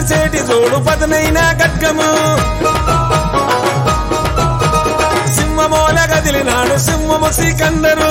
మెరిసేటి చూడు పదునైన గడ్గము సింహమోల గదిలినాడు సింహము సికందరు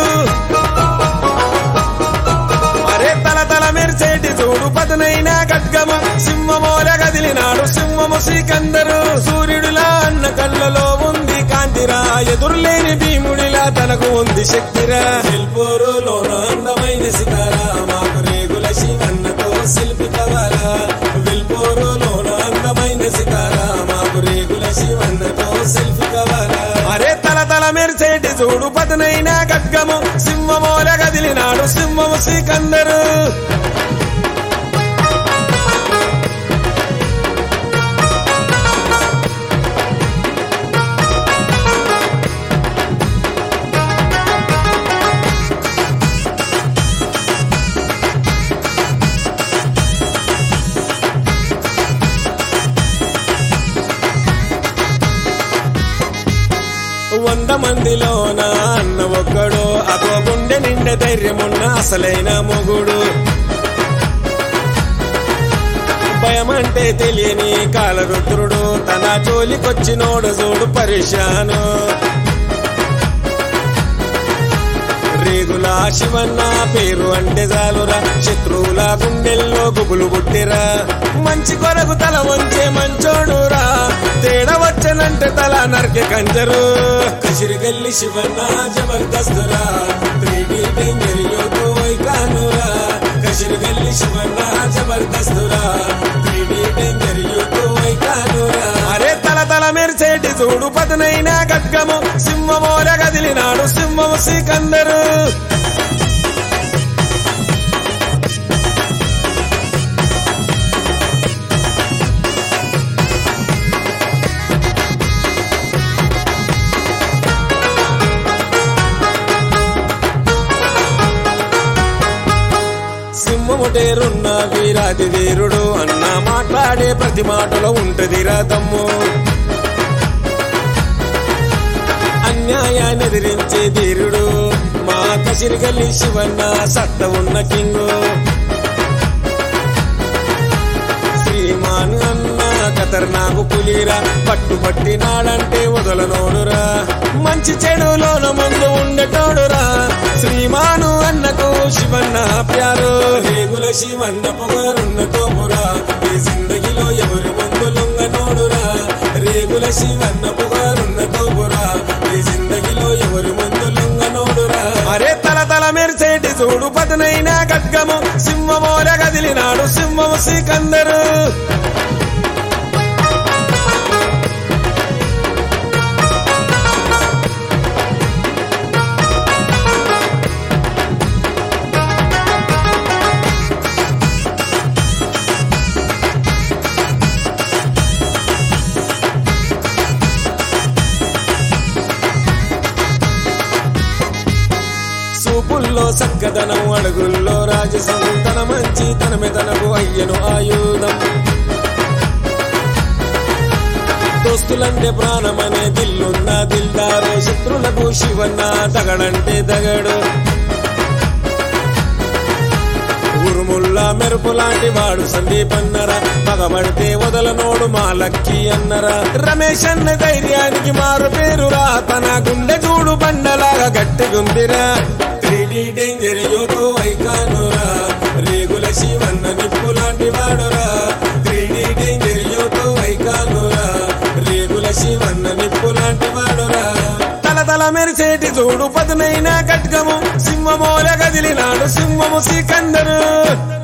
అరే తల తల మెరిసేటి చూడు పదునైన గడ్గము సింహమోల గదిలినాడు సింహము సికందరు సూర్యుడిలా అన్న కళ్ళలో ఉంది కాంతిరా ఎదురులేని భీముడిలా తనకు ఉంది శక్తిరా శిల్పోరులోన అందమైన సితారా మాకు రేగుల శివన్నతో శిల్పి కవరా విల్పోరులోన అందమైన సితారా మాకు రేగుల శివన్నతో శిల్పి కవరా అరే తల తల మెరిసేటి చూడు పదునైన గడ్గము సింహమోల గదిలినాడు సింహము సికందరు వంద మందిలోన అన్న ఒక్కడు అదో గుండె నిండె ధైర్యమున్న అసలైన మొగుడు భయమంటే తెలియని కాలరుద్రుడు తన జోలికొచ్చినోడు చూడు పరిశాను రేగుల శివన్న పేరు అంటే చాలురా శత్రువుల గుండెల్లో గుబులు పుట్టిరా మంచి కొరకు తల వంచే మంచోడురా తేడా వచ్చనంటే తల నరికే కంజరు కసిరిగల్లి శివన్న జబర్దస్తురా త్రీడీ డేంజర్ యోతో వైకానురా కసిరిగల్లి శివన్న జబర్దస్తురా త్రీడీ డేంజర్ యోతో వైకానురా అరే తల తల మెరిసేటి చూడు పదునైన గడ్గము సింహమోల గదిలినాడు సింహము సికందరు సింహముటేరున్న వీరాది వీరుడు అన్న మాట్లాడే ప్రతి మాటలో ఉంటది తమ్ము అన్యాయాన్ని ఎదిరించే ధీరుడు మా కసిరిగల్లి శివన్న సత్త ఉన్న కింగు శ్రీమాన్ అన్న ఖతర్నాకు పులిరా పట్టుబట్టినాడంటే వదలనోడురా మంచి చెడులోన ముందు ఉండేటోడురా శ్రీమాను అన్నకు శివన్న ప్యారు రేగుల శివన్న పొగరున్న తోపురా ఈ జిందగిలో ఎవరు ముందు లొంగనోడురా రేగుల శివన్న పొగరున్న తోపురా ఈ జిందగిలో ఎవరు ముందు లొంగనోడురా అరే తల తల మెరిసేటి చూడు పదునైన గడ్గము సింహమోల గదిలినాడు సింహము సికందరు చూపుల్లో సక్కదనం అడుగుల్లో రాజసం తన మంచి తనమే తనకు అయ్యను ఆయుధం దోస్తులంటే ప్రాణమనే దిల్లున్న దిల్దారు శత్రులకు శివన్న దగడంటే దగడు ఉరుముల్లా మెరుపు లాంటి వాడు సందీప్ అన్నరా పగబడితే వదలనోడు మా లక్కీ అన్నరా రమేష్ అన్న ధైర్యానికి మారు పేరురా తన గుండె చూడు బండలాగా గట్టిగుందిరా త్రీడీ డేంజర్ యోతో ఐకానురా రేగుల శివన్న నిప్పు లాంటి వాడురా త్రీడీ డేంజర్ యోతో ఐకానురా రేగుల శివన్న నిప్పు లాంటి వాడురా తల తల మెరిసేటి చూడు పదునైన గడ్గము సింహమోల గదిలినాడు సింహము సికందరు